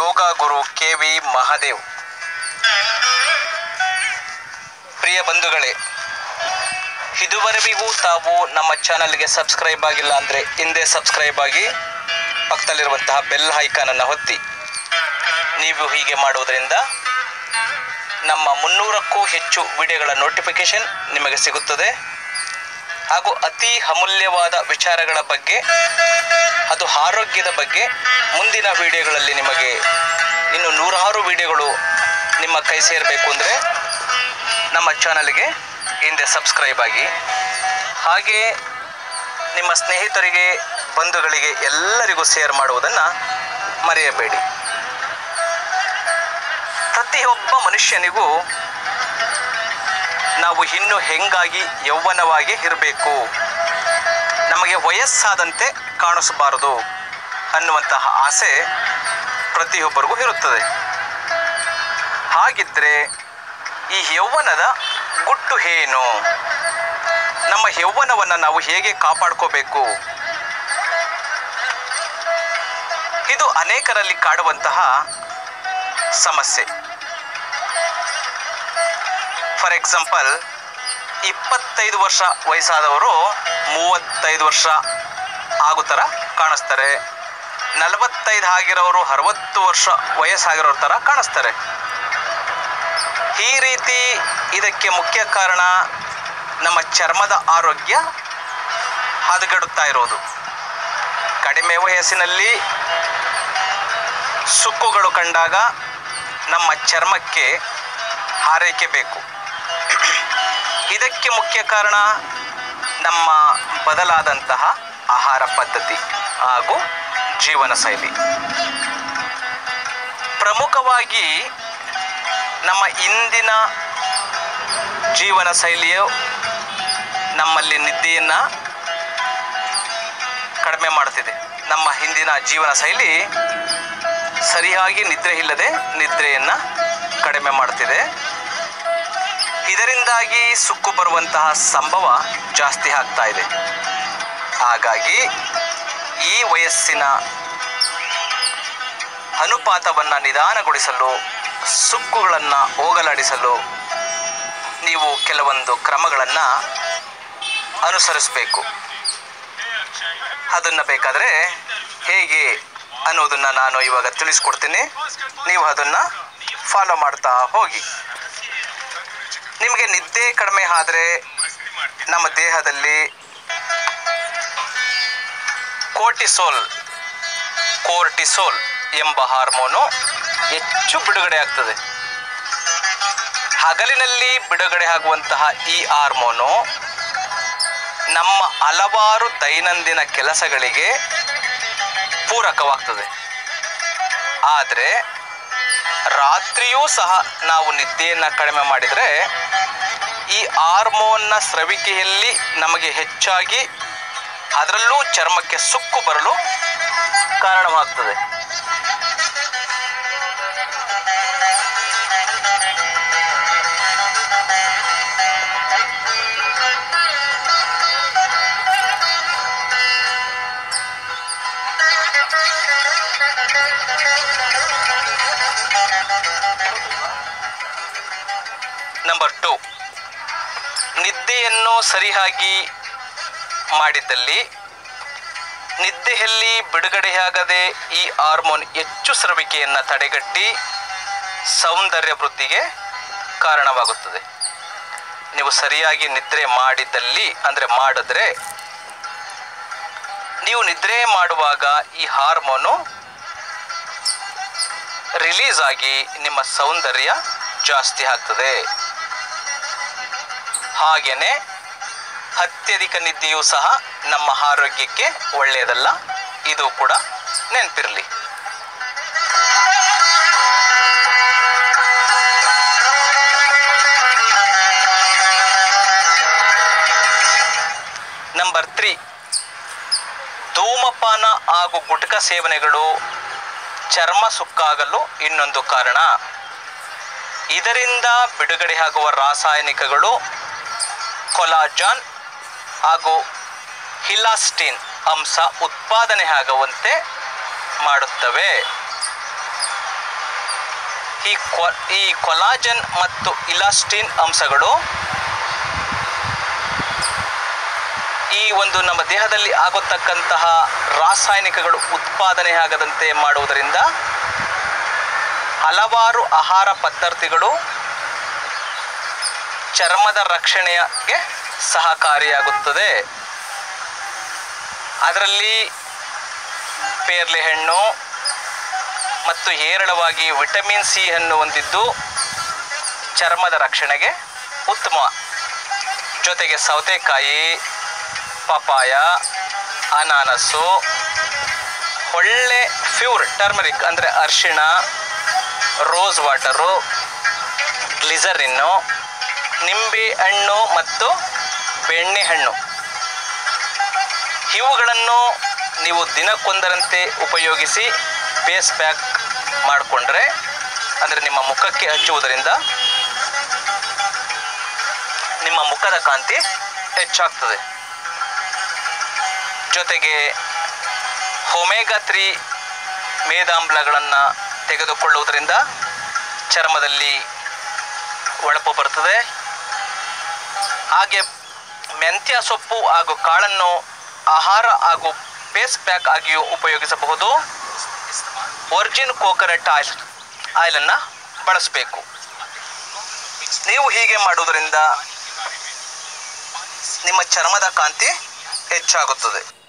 ಯೋಗ ಗುರು K V Mahadev ಪ್ರಿಯ ಬಂಧುಗಳೇ ಇದುವರೆವಿಗೂ ತಾವು ನಮ್ಮ ಚಾನಲ್ಗೆ ಸಬ್ಸ್ಕ್ರೈಬ್ ಆಗಿಲ್ಲ ಅಂದರೆ ಹಿಂದೆ ಸಬ್ಸ್ಕ್ರೈಬ್ ಆಗಿ ಪಕ್ಕದಲ್ಲಿರುವಂತಹ ಬೆಲ್ ಐಕಾನನ್ನು ಒತ್ತಿ ನೀವು ಹೀಗೆ ಮಾಡುವುದರಿಂದ ನಮ್ಮ ಮುನ್ನೂರಕ್ಕೂ ಹೆಚ್ಚು ವಿಡಿಯೋಗಳ ನೋಟಿಫಿಕೇಶನ್ ನಿಮಗೆ ಸಿಗುತ್ತದೆ ಹಾಗೂ ಅತಿ ಅಮೂಲ್ಯವಾದ ವಿಚಾರಗಳ ಬಗ್ಗೆ ಅದು ಆರೋಗ್ಯದ ಬಗ್ಗೆ ಮುಂದಿನ ವಿಡಿಯೋಗಳಲ್ಲಿ ನಿಮಗೆ ಇನ್ನು ನೂರಾರು ವಿಡಿಯೋಗಳು ನಿಮ್ಮ ಕೈ ಸೇರಬೇಕು ಅಂದರೆ ನಮ್ಮ ಚಾನಲ್ಗೆ ಹಿಂದೆ ಸಬ್ಸ್ಕ್ರೈಬ್ ಆಗಿ ಹಾಗೆ ನಿಮ್ಮ ಸ್ನೇಹಿತರಿಗೆ ಬಂಧುಗಳಿಗೆ ಎಲ್ಲರಿಗೂ ಶೇರ್ ಮಾಡುವುದನ್ನು ಮರೆಯಬೇಡಿ ಪ್ರತಿಯೊಬ್ಬ ಮನುಷ್ಯನಿಗೂ ನಾವು ಇನ್ನೂ ಹೆಂಗಾಗಿ ಯೌವನವಾಗಿ ಇರಬೇಕು ನಮಗೆ ವಯಸ್ಸಾದಂತೆ ಕಾಣಿಸಬಾರದು ಅನ್ನುವಂತಹ ಆಸೆ ಪ್ರತಿಯೊಬ್ಬರಿಗೂ ಇರುತ್ತದೆ ಹಾಗಿದ್ರೆ ಈ ಯೌವನದ ಗುಟ್ಟು ಏನು ನಮ್ಮ ಯೌವನವನ್ನು ನಾವು ಹೇಗೆ ಕಾಪಾಡ್ಕೋಬೇಕು ಇದು ಅನೇಕರಲ್ಲಿ ಕಾಡುವಂತಹ ಸಮಸ್ಯೆ ಫಾರ್ ಎಕ್ಸಾಂಪಲ್ ಇಪ್ಪತ್ತೈದು ವರ್ಷ ವಯಸ್ಸಾದವರು ಮೂವತ್ತೈದು ವರ್ಷ ಆಗೋ ಥರ ಕಾಣಿಸ್ತಾರೆ ನಲವತ್ತೈದು ಆಗಿರೋರು ಅರವತ್ತು ವರ್ಷ ವಯಸ್ಸಾಗಿರೋ ಥರ ಕಾಣಿಸ್ತಾರೆ ಈ ರೀತಿ ಇದಕ್ಕೆ ಮುಖ್ಯ ಕಾರಣ ನಮ್ಮ ಚರ್ಮದ ಆರೋಗ್ಯ ಹದಗೆಡುತ್ತಾ ಇರೋದು ಕಡಿಮೆ ವಯಸ್ಸಿನಲ್ಲಿ ಸುಕ್ಕುಗಳು ಕಂಡಾಗ ನಮ್ಮ ಚರ್ಮಕ್ಕೆ ಆರೈಕೆ ಬೇಕು ಇದಕ್ಕೆ ಮುಖ್ಯ ಕಾರಣ ನಮ್ಮ ಬದಲಾದಂತಹ ಆಹಾರ ಪದ್ಧತಿ ಹಾಗೂ ಜೀವನ ಶೈಲಿ ಪ್ರಮುಖವಾಗಿ ನಮ್ಮ ಇಂದಿನ ಜೀವನ ಶೈಲಿಯು ನಮ್ಮಲ್ಲಿ ನಿದ್ದೆಯನ್ನು ಕಡಿಮೆ ಮಾಡುತ್ತಿದೆ ನಮ್ಮ ಹಿಂದಿನ ಜೀವನ ಶೈಲಿ ಸರಿಯಾಗಿ ನಿದ್ರೆ ಇಲ್ಲದೆ ನಿದ್ರೆಯನ್ನು ಕಡಿಮೆ ಮಾಡುತ್ತಿದೆ ಇದರಿಂದಾಗಿ ಸುಕ್ಕು ಬರುವಂತಹ ಸಂಭವ ಜಾಸ್ತಿ ಆಗ್ತಾ ಇದೆ ಹಾಗಾಗಿ ಈ ವಯಸ್ಸಿನ ಅನುಪಾತವನ್ನು ನಿಧಾನಗೊಳಿಸಲು ಸುಕ್ಕುಗಳನ್ನು ಹೋಗಲಾಡಿಸಲು ನೀವು ಕೆಲವೊಂದು ಕ್ರಮಗಳನ್ನು ಅನುಸರಿಸಬೇಕು ಅದನ್ನು ಬೇಕಾದರೆ ಹೇಗೆ ಅನ್ನೋದನ್ನು ನಾನು ಇವಾಗ ತಿಳಿಸ್ಕೊಡ್ತೀನಿ ನೀವು ಅದನ್ನು ಫಾಲೋ ಮಾಡ್ತಾ ಹೋಗಿ ನಿಮಗೆ ನಿದ್ದೆ ಕಡಿಮೆ ಆದರೆ ನಮ್ಮ ದೇಹದಲ್ಲಿ ಕೋರ್ಟಿಸೋಲ್ ಕೋರ್ಟಿಸೋಲ್ ಎಂಬ ಹಾರ್ಮೋನು ಹೆಚ್ಚು ಬಿಡುಗಡೆ ಆಗ್ತದೆ ಹಗಲಿನಲ್ಲಿ ಬಿಡುಗಡೆ ಆಗುವಂತಹ ಈ ಹಾರ್ಮೋನು ನಮ್ಮ ಹಲವಾರು ದೈನಂದಿನ ಕೆಲಸಗಳಿಗೆ ಪೂರಕವಾಗ್ತದೆ ಆದರೆ ರಾತ್ರಿಯೂ ಸಹ ನಾವು ನಿದ್ದೆಯನ್ನು ಕಡಿಮೆ ಮಾಡಿದರೆ ಈ ಹಾರ್ಮೋನ್ನ ಸ್ರವಿಕೆಯಲ್ಲಿ ನಮಗೆ ಹೆಚ್ಚಾಗಿ ಅದರಲ್ಲೂ ಚರ್ಮಕ್ಕೆ ಸುಕ್ಕು ಬರಲು ಕಾರಣವಾಗ್ತದೆ ನಂಬರ್ ಟು ನಿದ್ದೆಯನ್ನು ಸರಿಯಾಗಿ ಮಾಡಿದ್ದಲ್ಲಿ ನಿದ್ದೆಯಲ್ಲಿ ಬಿಡುಗಡೆಯಾಗದೆ ಈ ಹಾರ್ಮೋನ್ ಹೆಚ್ಚು ಸ್ರವಿಕೆಯನ್ನು ತಡೆಗಟ್ಟಿ ಸೌಂದರ್ಯ ವೃದ್ಧಿಗೆ ಕಾರಣವಾಗುತ್ತದೆ ನೀವು ಸರಿಯಾಗಿ ನಿದ್ರೆ ಮಾಡಿದ್ದಲ್ಲಿ ಅಂದರೆ ಮಾಡಿದ್ರೆ ನೀವು ನಿದ್ರೆ ಮಾಡುವಾಗ ಈ ಹಾರ್ಮೋನು ರಿಲೀಸ್ ಆಗಿ ನಿಮ್ಮ ಸೌಂದರ್ಯ ಜಾಸ್ತಿ ಆಗ್ತದೆ ಹಾಗೆಯೇ ಅತ್ಯಧಿಕ ನಿದ್ದೆಯೂ ಸಹ ನಮ್ಮ ಆರೋಗ್ಯಕ್ಕೆ ಒಳ್ಳೆಯದಲ್ಲ ಇದು ಕೂಡ ನೆನಪಿರಲಿ ನಂಬರ್ ತ್ರೀ ಧೂಮಪಾನ ಹಾಗೂ ಗುಟ್ಕ ಸೇವನೆಗಳು ಚರ್ಮ ಸುಕ್ಕಾಗಲು ಇನ್ನೊಂದು ಕಾರಣ ಇದರಿಂದ ಬಿಡುಗಡೆಯಾಗುವ ರಾಸಾಯನಿಕಗಳು ಕೊಲಾಜಾನ್ ಹಾಗೂ ಹಿಲಾಸ್ಟಿನ್ ಅಂಶ ಉತ್ಪಾದನೆ ಆಗುವಂತೆ ಮಾಡುತ್ತವೆ ಈ ಕ್ವ ಈ ಕೊಲಾಜನ್ ಮತ್ತು ಇಲಾಸ್ಟಿನ್ ಅಂಶಗಳು ಈ ಒಂದು ನಮ್ಮ ದೇಹದಲ್ಲಿ ಆಗುತ್ತಕ್ಕಂತಹ ರಾಸಾಯನಿಕಗಳು ಉತ್ಪಾದನೆ ಆಗದಂತೆ ಮಾಡುವುದರಿಂದ ಹಲವಾರು ಆಹಾರ ಪದ್ಧತಿಗಳು ಚರ್ಮದ ರಕ್ಷಣೆಗೆ ಸಹಕಾರಿಯಾಗುತ್ತದೆ ಅದರಲ್ಲಿ ಪೇರ್ಲೆ ಹಣ್ಣು ಮತ್ತು ಹೇರಳವಾಗಿ ವಿಟಮಿನ್ ಸಿ ಅನ್ನು ಹೊಂದಿದ್ದು ಚರ್ಮದ ರಕ್ಷಣೆಗೆ ಉತ್ತಮ ಜೊತೆಗೆ ಸೌತೆಕಾಯಿ ಪಪಾಯ ಅನಾನಸ್ಸು ಒಳ್ಳೆ ಪ್ಯೂರ್ ಟರ್ಮರಿಕ್ ಅಂದರೆ ಅರಿಶಿಣ ರೋಸ್ ವಾಟರು ಗ್ಲಿಸರಿನ್ನು ನಿಂಬೆ ಹಣ್ಣು ಮತ್ತು ಬೆಣ್ಣೆಹಣ್ಣು ಇವುಗಳನ್ನು ನೀವು ದಿನಕ್ಕೊಂದರಂತೆ ಉಪಯೋಗಿಸಿ ಫೇಸ್ ಪ್ಯಾಕ್ ಮಾಡಿಕೊಂಡ್ರೆ ಅಂದರೆ ನಿಮ್ಮ ಮುಖಕ್ಕೆ ಹಚ್ಚುವುದರಿಂದ ನಿಮ್ಮ ಮುಖದ ಕಾಂತಿ ಹೆಚ್ಚಾಗ್ತದೆ ಜೊತೆಗೆ ಒಮೆಗಾ ತ್ರೀ ಮೇದಾಮ್ಲಗಳನ್ನು ತೆಗೆದುಕೊಳ್ಳುವುದರಿಂದ ಚರ್ಮದಲ್ಲಿ ಹೊಳಪು ಬರ್ತದೆ ಹಾಗೆ ಮೆಂತ್ಯ ಸೊಪ್ಪು ಹಾಗೂ ಕಾಳನ್ನು ಆಹಾರ ಹಾಗೂ ಫೇಸ್ ಪ್ಯಾಕ್ ಆಗಿಯೂ ಉಪಯೋಗಿಸಬಹುದು ಒರಿಜಿನ್ ಕೋಕೋನಟ್ ಆಯಿಲ್ ಆಯಿಲನ್ನು ಬಳಸಬೇಕು ನೀವು ಹೀಗೆ ಮಾಡುವುದರಿಂದ ನಿಮ್ಮ ಚರ್ಮದ ಕಾಂತಿ ಹೆಚ್ಚಾಗುತ್ತದೆ